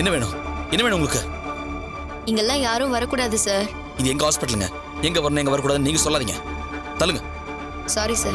என்ன வேணும் என்ன வேணும் உங்களுக்கு இங்கெல்லாம் யாரும் வரக்கூடாது சார் இது எங்க ஹாஸ்பிட்டலுங்க எங்க வரணும் எங்க வரக்கூடாதுன்னு நீங்க சொல்லாதீங்க தள்ளுங்க சாரி சார்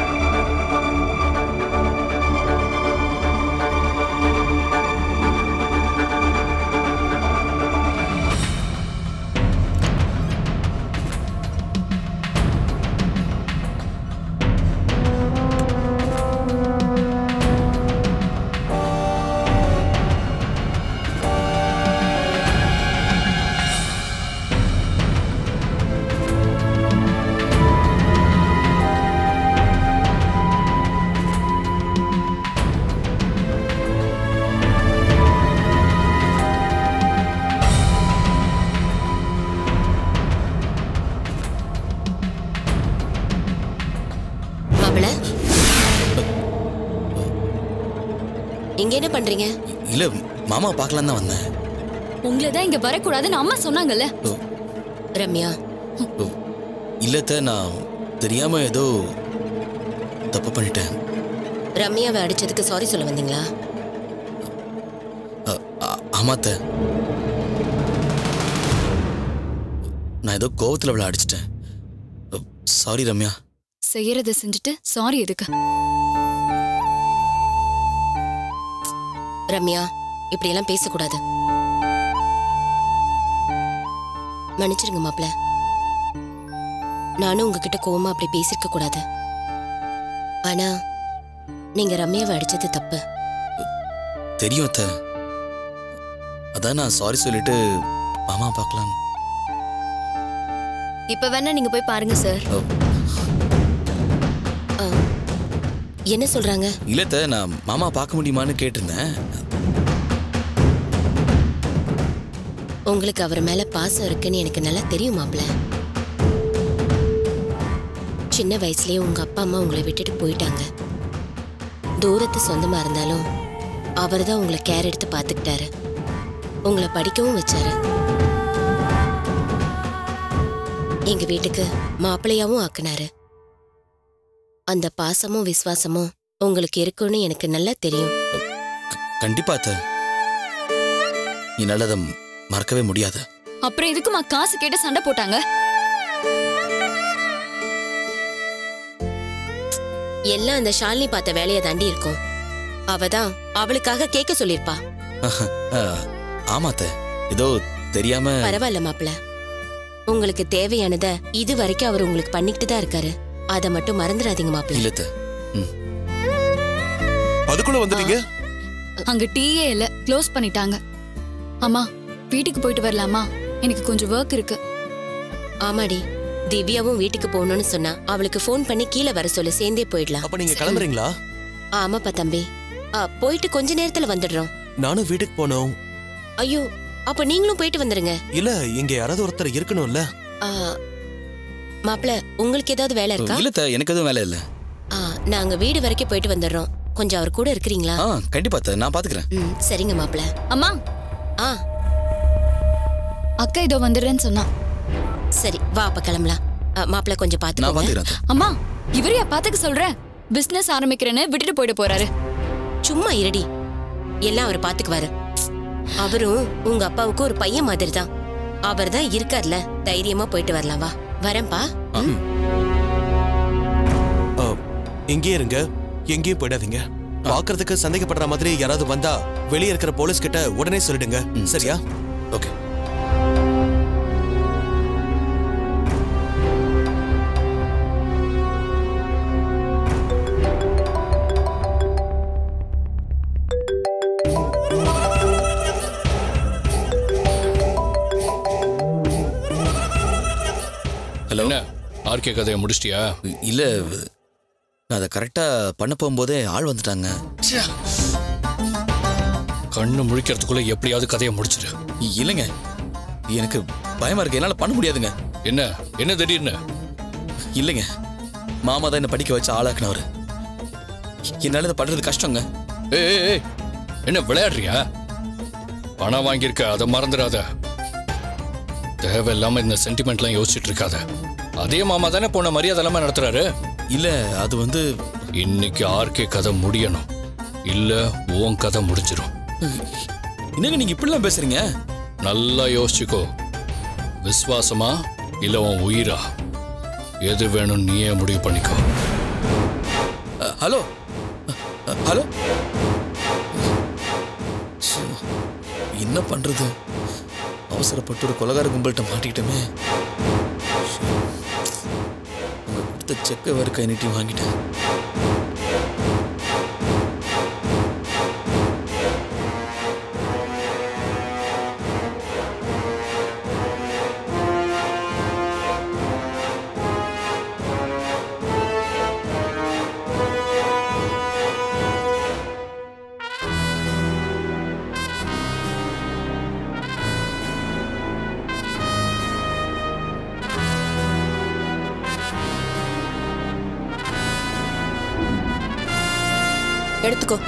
மாப்பிள இங்க என்ன பண்றீங்க இல்ல மாமா பார்க்கலாம் தான் வந்தேன் உங்களை தான் இங்க வரக்கூடாதுன்னு அம்மா சொன்னாங்கல்ல ஓ, ரம்யா ஓ, இல்லத்த நான் தெரியாம ஏதோ தப்பு பண்ணிட்டேன் ரம்யாவை அடிச்சதுக்கு சாரி சொல்ல வந்தீங்களா அ, ஆ- ஆமாத்த நான் ஏதோ கோவத்துல அவளை அடிச்சிட்டேன் சாரி ரம்யா செய்யறத செஞ்சுட்டு சாரி எதுக்கு ரம்யா இப்படி எல்லாம் பேசக்கூடாது மன்னிச்சிருங்க மாப்பிள நானும் உங்ககிட்ட கோவமா அப்படி பேசிருக்க கூடாது ஆனா நீங்க ரம்யாவை அடிச்சது தப்பு தெரியும் அத்த அதான் நான் சாரி சொல்லிட்டு மாமா பார்க்கலாம் இப்ப வேணா நீங்க போய் பாருங்க சார் ஆ, என்ன சொல்றாங்க இல்லத்த நான் மாமா பார்க்க முடியுமான்னு கேட்டிருந்தேன் உங்களுக்கு அவர் மேல பாசம் இருக்குன்னு எனக்கு நல்லா தெரியும் மாப்பிள சின்ன வயசுலயே உங்க அப்பா அம்மா உங்களை விட்டுட்டு போயிட்டாங்க தூரத்து சொந்தமா இருந்தாலும் அவர் தான் உங்களை கேர் எடுத்து பார்த்துக்கிட்டாரு உங்களை படிக்கவும் வச்சாரு எங்க வீட்டுக்கு மாப்பிள்ளையாவும் ஆக்குனாரு அந்த பாசமும் விசுவாசமும் உங்களுக்கு இருக்குன்னு எனக்கு நல்லா தெரியும் கண்டிப்பா அத்த என்னால அதை மறக்கவே முடியாது அப்புறம் எதுக்குமா காசு கேட்டு சண்டை போட்டாங்க எல்லாம் அந்த ஷாலினி பார்த்த வேலையை தாண்டி இருக்கும் அவ தான் அவளுக்காக கேட்க சொல்லிருப்பா அஹ், ஆமா அத்த ஏதோ தெரியாம பரவாயில்ல மாப்பிள உங்களுக்கு தேவையானத இது வரைக்கும் அவர் உங்களுக்கு பண்ணிக்கிட்டு தான் இருக்காரு அதை மட்டும் மறந்துடாதீங்க மாப்பிள இல்லத்த ம் அதுக்குள்ள வந்துட்டீங்க அங்க டீயே இல்ல க்ளோஸ் பண்ணிட்டாங்க அம்மா வீட்டுக்கு போயிட்டு வரலாமா எனக்கு கொஞ்சம் ஒர்க் இருக்கு ஆமாடி திவ்யாவும் வீட்டுக்கு போகணும்னு சொன்னா அவளுக்கு ஃபோன் பண்ணி கீழே வர சொல்லு சேர்ந்தே போயிடலாம் அப்ப நீங்க கிளம்புறீங்களா ஆமாப்பா தம்பி ஆ, போயிட்டு கொஞ்ச நேரத்துல வந்துடுறோம் நானும் வீட்டுக்கு போனோம் ஐயோ அப்ப நீங்களும் போயிட்டு வந்துருங்க இல்ல இங்க யாராவது ஒருத்தர் இருக்கணும்ல ஆ, மாப்பிள உங்களுக்கு ஏதாவது வேலை இருக்கா இல்லத்த எனக்கு எதுவும் வேலை இல்ல ஆ, நாங்க வீடு வரைக்கும் போயிட்டு வந்துடுறோம் கொஞ்சம் அவர் கூட இருக்கிறீங்களா ஆ கண்டிப்பா அத்த நான் பாத்துக்கிறேன் ம் சரிங்க மாப்பிள அம்மா ஆ அக்கா இதோ வந்துடுறேன்னு சொன்னா சரி வா அப்ப கிளம்பலாம் ஆ, மாப்பிள கொஞ்சம் நான் பாத்துக்கோங்க பாத்துக்கிறேன் அத்த. அம்மா இவரையா பாத்துக்க சொல்ற பிசினஸ் ஆரம்பிக்கிறேன்னு விட்டுட்டு போயிட்டு போறாரு சும்மா இருடி எல்லாம் அவர் பாத்துக்குவாரு அவரும் உங்க அப்பாவுக்கு ஒரு பையன் மாதிரி தான் அவர் தான் இருக்கார்ல தைரியமா போயிட்டு வரலாம் வா வரேன்பா ஆ, இங்கேயே இருங்க எங்கேயும் போயிடாதீங்க பாக்குறதுக்கு சந்தேகப்படுற மாதிரி யாராவது வந்தா வெளியே இருக்கிற போலீஸ் கிட்ட உடனே சொல்லிடுங்க ம், சரியா ஓகே ஹலோ என்ன ஆர்கே கதையை முடிச்சிட்டியா இல்ல நான் அதை கரெக்டா பண்ண போகும்போதே ஆள் வந்துட்டாங்க கண்ணு முழிக்கிறதுக்குள்ள எப்படியாவது கதையை முடிச்சிடு இல்லைங்க எனக்கு பயமா இருக்கு என்னால பண்ண முடியாதுங்க என்ன என்ன திடீர்னு இல்லைங்க மாமா தான் என்ன படிக்க வச்சு ஆளாக்குனவர் என்னால இதை பண்றது கஷ்டங்க ஏய் ஏய், ஏய் என்ன விளையாடுறியா பணம் வாங்கியிருக்க அதை மறந்துடாத தேவையில்லாம இந்த சென்டிமெண்ட்லாம் யோசிச்சுட்டு இருக்காத அதே மாமா தானே போன மரியாதை இல்லாம நடத்துறாரு இல்ல அது வந்து இன்னைக்கு ஆர்கே கதை முடியணும் இல்ல உன் கதை முடிஞ்சிடும் என்னங்க நீங்க இப்படிலாம் பேசுறீங்க நல்லா யோசிச்சுக்கோ விஸ்வாசமா இல்ல உன் உயிரா எது வேணும் நீயே முடிவு பண்ணிக்கோ அ, ஹலோ அ, அ, ஹலோ ச்சே, என்ன பண்றது அவசரப்பட்டு ஒரு கொலகார கும்பல்கிட்ட மாட்டிக்கிட்டோமே ச்சே. உங்க கொடுத்த செக்கை வேறு கை நீட்டி வாங்கிட்டேன் எடுத்துக்கோ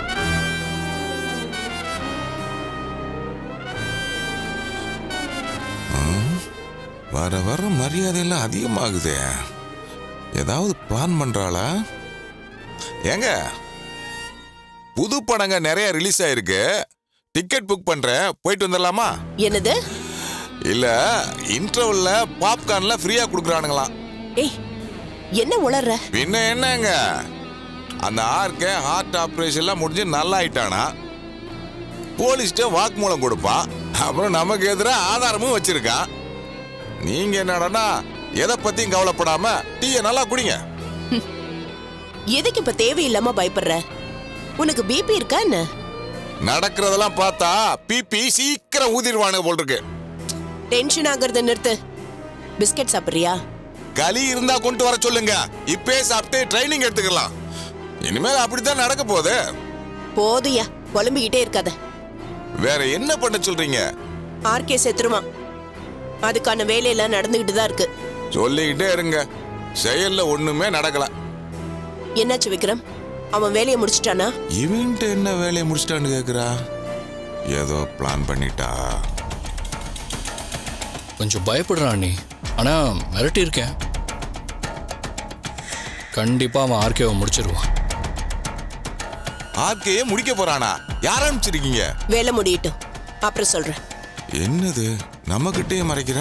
வர வர மரியாதையெல்லாம் அதிகமாகுதே ஏதாவது பிளான் பண்றாளா ஏங்க புது படங்க நிறைய ரிலீஸ் ஆயிருக்கு டிக்கெட் புக் பண்றேன் போயிட்டு வந்துடலாமா என்னது இல்ல இன்டர்வல்ல பாப்கார்ன்ல ஃப்ரீயா கொடுக்குறானுங்களாம் ஏய் என்ன உளர்ற பின்ன என்னங்க அந்த ஆர்க்க ஹார்ட் ஆபரேஷன்லாம் முடிஞ்சு நல்லா ஆயிட்டானா போலீஸ்ட்ட வாக்குமூலம் கொடுப்பான் அப்புறம் நமக்கு எதிராக ஆதாரமும் வச்சிருக்கான் நீங்க என்னடா எதை பத்தியும் கவலைப்படாம டீயை நல்லா குடிங்க எதுக்கு இப்ப தேவையில்லாம பயப்படுற உனக்கு பிபி இருக்கா என்ன நடக்கிறதெல்லாம் பார்த்தா பிபி சீக்கிரம் ஊதிடுவானுங்க போல் இருக்கு டென்ஷன் ஆகுறத நிறுத்து பிஸ்கட் சாப்பிடுறியா களி இருந்தா கொண்டு வர சொல்லுங்க இப்பே சாப்பிட்டு ட்ரைனிங் எடுத்துக்கலாம் இனிமேல் அப்படித்தான் நடக்க போகுது போதுயா புலம்பிக்கிட்டே இருக்காத வேற என்ன பண்ண சொல்றீங்க ஆர்கே செத்துருவான் அதுக்கான வேலையெல்லாம் நடந்துகிட்டு தான் இருக்கு சொல்லிக்கிட்டே இருங்க செயல்ல ஒண்ணுமே நடக்கல என்னாச்சு விக்ரம் அவன் வேலையை முடிச்சிட்டானா இவன்ட்டு என்ன வேலையை முடிச்சிட்டான்னு கேக்குறா ஏதோ பிளான் பண்ணிட்டா கொஞ்சம் பயப்படுறான் நீ ஆனா மிரட்டி இருக்கேன் கண்டிப்பா அவன் ஆர்கேவை முடிச்சிருவான் ஆர்கேயே முடிக்க போறானா யார் அனுப்பிச்சிருக்கீங்க வேலை முடியட்டும் அப்புறம் சொல்றேன் என்னது நம்ம கிட்டே மறைக்கிறா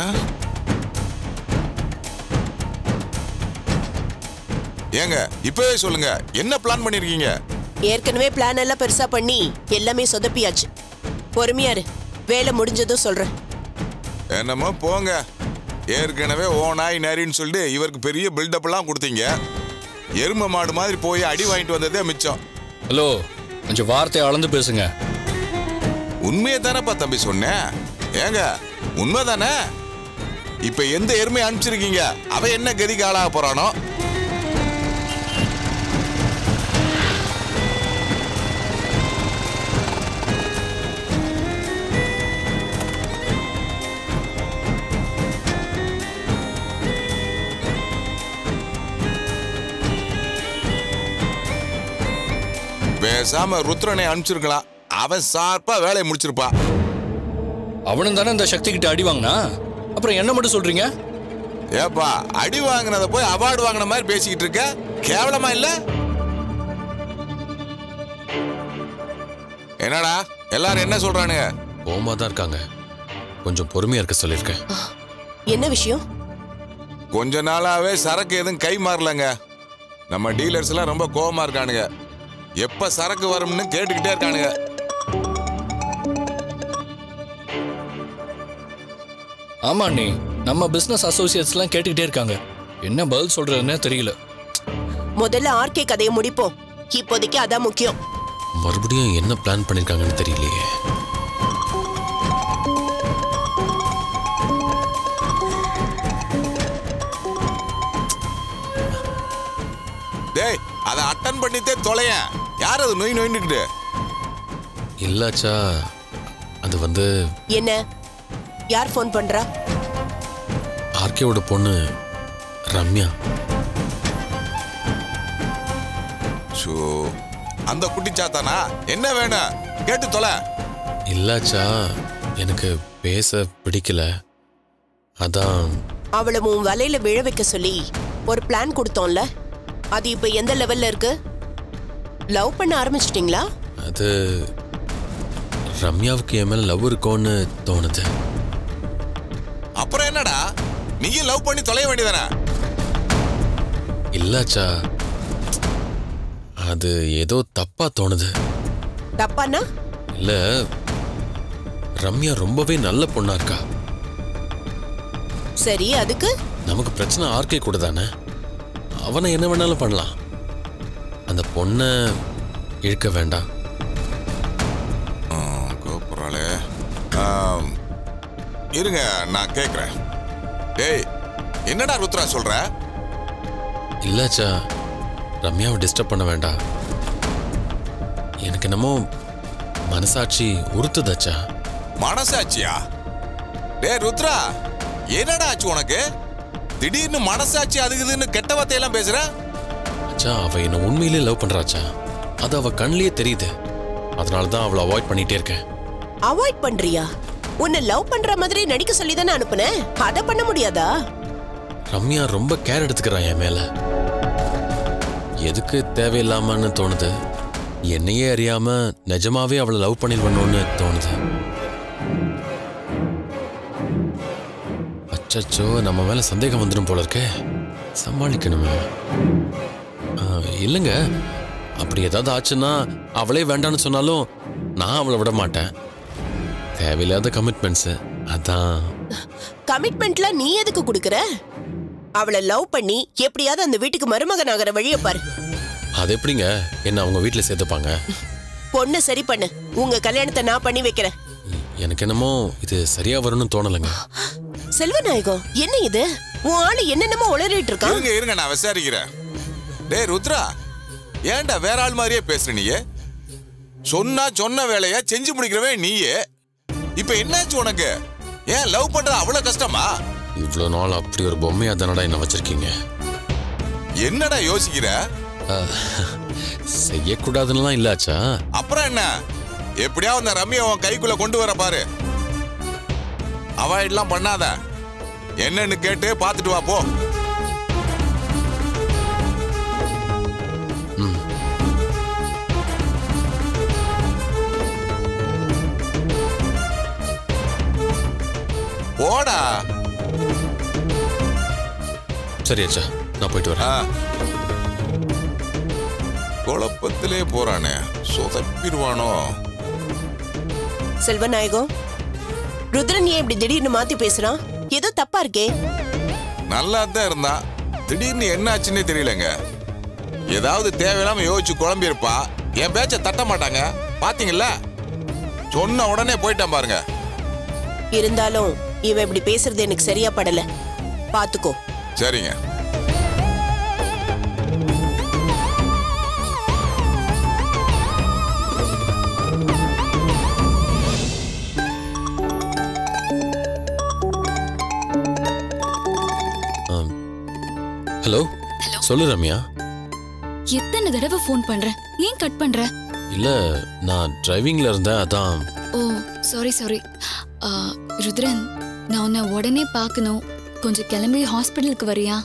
ஏங்க இப்பவே சொல்லுங்க என்ன பிளான் பண்ணிருக்கீங்க ஏற்கனவே பிளான் எல்லாம் பெருசா பண்ணி எல்லாமே சொதப்பியாச்சு பொறுமையா இரு வேலை முடிஞ்சதும் சொல்றேன் என்னமோ போங்க ஏற்கனவே ஓ நாய் நரின்னு சொல்லிட்டு இவருக்கு பெரிய பில்டப் எல்லாம் கொடுத்தீங்க எரும மாடு மாதிரி போய் அடி வாங்கிட்டு வந்ததே மிச்சம் ஹலோ கொஞ்சம் வார்த்தையை அளந்து பேசுங்க உண்மையை தானேப்பா தம்பி சொன்னேன் ஏங்க உண்மைதானே இப்ப எந்த எருமை அனுப்பிச்சிருக்கீங்க அவன் என்ன கதிக்கு ஆளாக போறானோ பேசாம ருத்ரனை அனுப்பிச்சிருக்கலாம் அவன் சார்பா வேலையை முடிச்சிருப்பா அவனும் தானே இந்த சக்தி கிட்ட அடி வாங்கினா அப்புறம் என்ன மட்டும் சொல்றீங்க ஏப்பா அடி வாங்கினத போய் அவார்டு வாங்கின மாதிரி பேசிக்கிட்டு இருக்க கேவலமா இல்ல என்னடா எல்லாரும் என்ன சொல்றானுங்க கோமா தான் இருக்காங்க கொஞ்சம் பொறுமையா இருக்க சொல்லியிருக்கேன் என்ன விஷயம் கொஞ்ச நாளாவே சரக்கு எதுவும் கை மாறலங்க நம்ம டீலர்ஸ் எல்லாம் ரொம்ப கோவமா இருக்கானுங்க எப்ப சரக்கு வரும்னு கேட்டுக்கிட்டே இருக்கானுங்க ஆமா நீ நம்ம பிசினஸ் அசோசியேட்ஸ்லாம் கேட்டுக்கிட்டே இருக்காங்க என்ன பதில் சொல்றதுன்னே தெரியல முதல்ல ஆர்கே கதையை முடிப்போம் இப்போதைக்கு அதான் முக்கியம் மறுபடியும் என்ன பிளான் பண்ணிருக்காங்கன்னு தெரியலையே டேய் அதை அட்டன் பண்ணித்தே தொலையேன் யார் அது நொய் நொய்னுக்கிட்டு இல்லாச்சா அது வந்து என்ன யார் ஃபோன் பண்றா ஆர்கேவோட பொண்ணு ரம்யா ஷோ அந்த குட்டிச்சாத்தானா என்ன வேணும் கேட்டு தொலை இல்லாச்சா எனக்கு பேச பிடிக்கல அதான் அவளை உன் வலையில விழ வைக்க சொல்லி ஒரு பிளான் கொடுத்தோம்ல அது இப்ப எந்த லெவல்ல இருக்கு லவ் பண்ண ஆரம்பிச்சிட்டீங்களா அது ரம்யாவுக்கு என் மேல லவ் இருக்கோன்னு தோணுது அப்புறம் என்னடா நீயும் லவ் பண்ணி தொலைய வேண்டியதானே இல்லாச்சா அது ஏதோ தப்பா தோணுது தப்பானா இல்ல ரம்யா ரொம்பவே நல்ல பொண்ணா இருக்கா சரி அதுக்கு நமக்கு பிரச்சனை ஆர்கே கூட தானே அவனை என்ன வேணாலும் பண்ணலாம் அந்த பொண்ணை இழுக்க வேண்டாம் கூப்பிட்றாளே ஆம், இருங்க நான் கேட்குறேன் டேய் என்னடா ருத்ரா சொல்ற இல்லாச்சா ரம்யாவை டிஸ்டர்ப் பண்ண வேண்டாம் எனக்கு என்னமோ மனசாட்சி உறுத்துதாச்சா மனசாட்சியா டேய் ருத்ரா என்னடா ஆச்சு உனக்கு திடீர்னு மனசாட்சி அதுக்குதுன்னு கெட்ட வார்த்தையெல்லாம் பேசுற அச்சா அவ என்ன உண்மையிலே லவ் பண்றாச்சா அது அவ கண்ணிலேயே தெரியுது அதனால தான் அவளை அவாய்ட் பண்ணிட்டே இருக்கேன் அவாய்ட் பண்றியா உன்னை லவ் பண்ற மாதிரி நடிக்க சொல்லி தானே அனுப்புனேன் அதை பண்ண முடியாதா ரம்யா ரொம்ப கேர் எடுத்துக்கிறா என் மேல எதுக்கு தேவையில்லாமன்னு தோணுது என்னையே அறியாம நிஜமாவே அவளை லவ் பண்ணிடுவணும்னு தோணுது அச்சச்சோ நம்ம மேல சந்தேகம் வந்துடும் போல இருக்கே சமாளிக்கணுமே ஆ, இல்லைங்க அப்படி ஏதாவது ஆச்சுன்னா அவளே வேண்டான்னு சொன்னாலும் நான் அவளை விட மாட்டேன் தேவையில்லாத கமிட்மெண்ட்ஸு அதான் கமிட்மெண்ட்ல நீ எதுக்கு கொடுக்கற அவளை லவ் பண்ணி எப்படியாவது அந்த வீட்டுக்கு மருமகன் ஆகிற வழிய பாரு அது எப்படிங்க என்ன அவங்க வீட்டில் சேர்த்துப்பாங்க பொண்ணு சரி பண்ணு உங்க கல்யாணத்தை நான் பண்ணி வைக்கிறேன் எனக்கு என்னமோ இது சரியா வரும்னு தோணலைங்க செல்வநாயகம் என்ன இது உன் ஆளு என்னென்னமோ உளறிட்டு இருக்கான் இருங்க இருங்க நான் விசாரிக்கிறேன் டேய் ருத்ரா ஏன்டா வேற ஆள் மாதிரியே பேசுற நீயே சொன்னா சொன்ன வேலைய செஞ்சு முடிக்கிறவன் நீயே இப்ப என்னாச்சு உனக்கு ஏன் லவ் பண்றது அவ்வளவு கஷ்டமா இவ்வளோ நாள் அப்படி ஒரு பொம்மையா தானடா என்ன வச்சிருக்கீங்க என்னடா யோசிக்கிற அஹ், செய்யக்கூடாதுன்னுலாம் இல்லாச்சா அப்புறம் என்ன எப்படியாவது அந்த ரம்யா உன் கைக்குள்ள கொண்டு வர பாரு அவாய்ட்லாம் பண்ணாத என்னன்னு கேட்டு பார்த்துட்டு வா போ போடா சரி அச்சா நான் போயிட்டு வரேன் ஆ. குழப்பத்திலே போறானே சொதப்பிடுவானோ செல்வநாயகம் ருத்ரன் ஏன் இப்படி திடீர்னு மாத்தி பேசுறான் ஏதோ தப்பா இருக்கே நல்லா தான் இருந்தான் திடீர்னு என்ன ஆச்சுன்னே தெரியலங்க ஏதாவது தேவையில்லாம யோசிச்சு குழம்பி இருப்பான் என் பேச்ச தட்ட மாட்டாங்க பாத்தீங்கல்ல சொன்ன உடனே போயிட்டான் பாருங்க இருந்தாலும் இவன் இப்படி பேசுறது எனக்கு சரியா படல பாத்துக்கோ சரிங்க ஹலோ சொல்லு ரம்யா எத்தனை தடவை ஃபோன் பண்றேன் ஏன் கட் பண்ற இல்ல நான் டிரைவிங்ல இருந்தேன் அதான் ஓ சாரி சாரி ருத்ரன் நான் உன்னை உடனே பார்க்கணும் கொஞ்சம் கிளம்பி ஹாஸ்பிட்டலுக்கு வரியா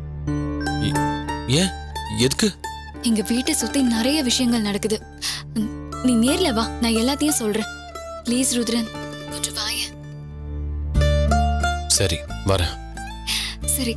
ஏன் எதுக்கு எங்க வீட்டை சுத்தி நிறைய விஷயங்கள் நடக்குது ம், நீ நேர்ல வா நான் எல்லாத்தையும் சொல்றேன் ப்ளீஸ் ருத்ரன் கொஞ்சம் வாயேன் சரி வரேன் சரி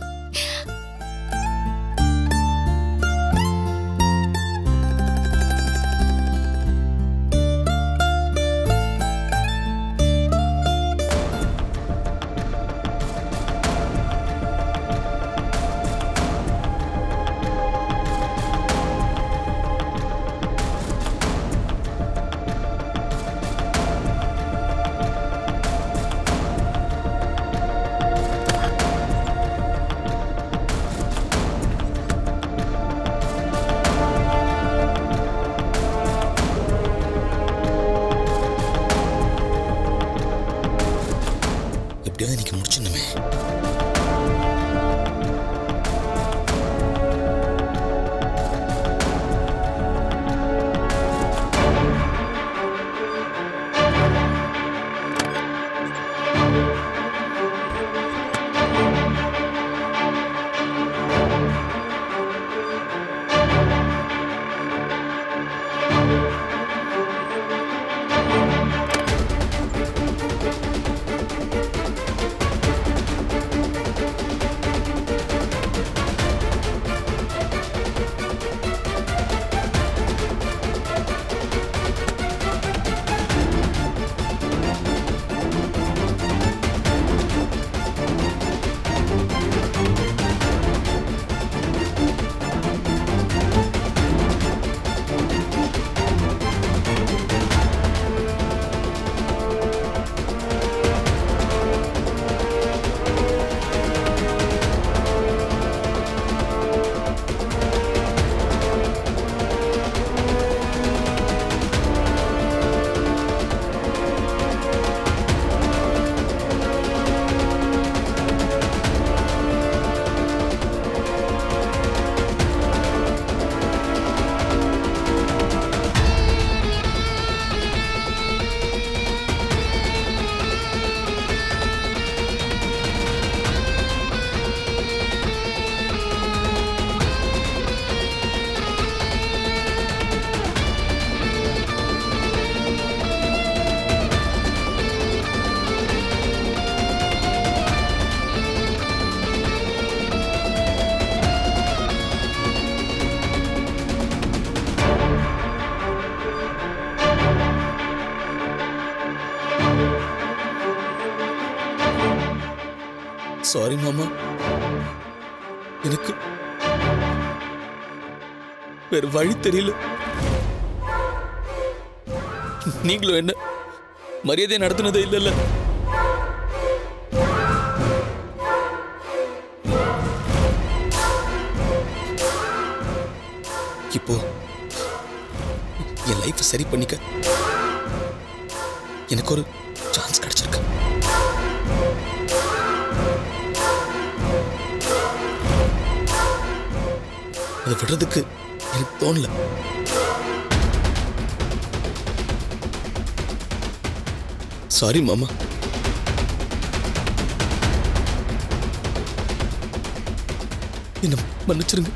எப்படியாவது இன்னைக்கு முடிச்சிடணுமே சாரி மாமா எனக்கு வேற வழி தெரியல நீங்களும் என்ன மரியாதை நடத்துனதே இல்லைல்ல இப்போ என் லைஃப் சரி பண்ணிக்க எனக்கு ஒரு சான்ஸ் கிடைச்சிருக்கு அதை விடுறதுக்கு எனக்கு தோணல சாரி மாமா என்ன மன்னிச்சிருங்க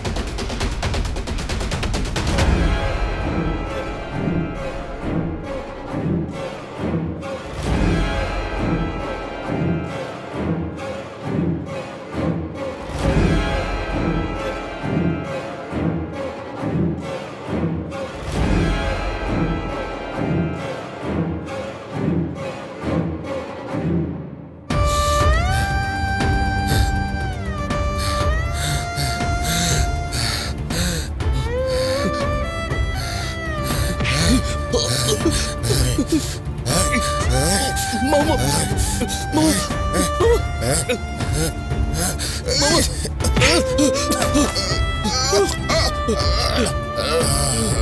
மாமா மாமா மாமா